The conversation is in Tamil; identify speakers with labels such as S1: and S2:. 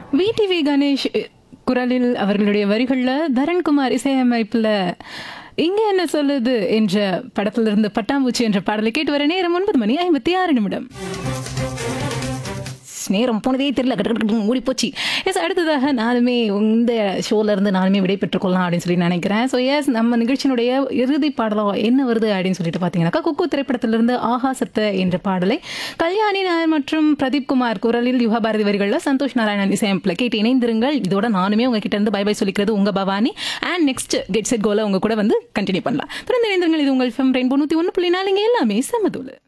S1: விடிவி கணேஷ் குரலில் அவர்களுடைய வரிகள்ல தரண்குமார் இசையமைப்புல இங்க என்ன சொல்லுது என்ற படத்திலிருந்து பட்டாம்பூச்சி என்ற பாடலை கேட்டு வர நேரம் ஒன்பது மணி ஐம்பத்தி ஆறு நிமிடம் நேரம் போனதே தெரியல கட்டு கட்டு கட்டு மூடி போச்சு எஸ் அடுத்ததாக நானுமே இந்த ஷோல இருந்து நானுமே விடை பெற்றுக்கொள்ளலாம் அப்படின்னு சொல்லி நினைக்கிறேன் ஸோ எஸ் நம்ம நிகழ்ச்சியினுடைய இறுதி பாடலம் என்ன வருது அப்படின்னு சொல்லிட்டு பார்த்தீங்கன்னாக்கா குக்கு திரைப்படத்திலிருந்து ஆகாசத்த என்ற பாடலை கல்யாணி நாயர் மற்றும் பிரதீப் குமார் குரலில் யுகா பாரதி வரிகளில் சந்தோஷ் நாராயணன் இசையமைப்பில் கேட்டு இணைந்திருங்கள் இதோட நானுமே உங்ககிட்ட இருந்து பை பை சொல்லிக்கிறது உங்க Bhavani and next get set கோல உங்க கூட வந்து கண்டினியூ பண்ணலாம் பிறந்த இணைந்திருங்கள் இது உங்கள் ஃபெம் ரெயின்போ நூற்றி ஒன்று புள்ளி நாலுங்க எல்லாமே சமதூள்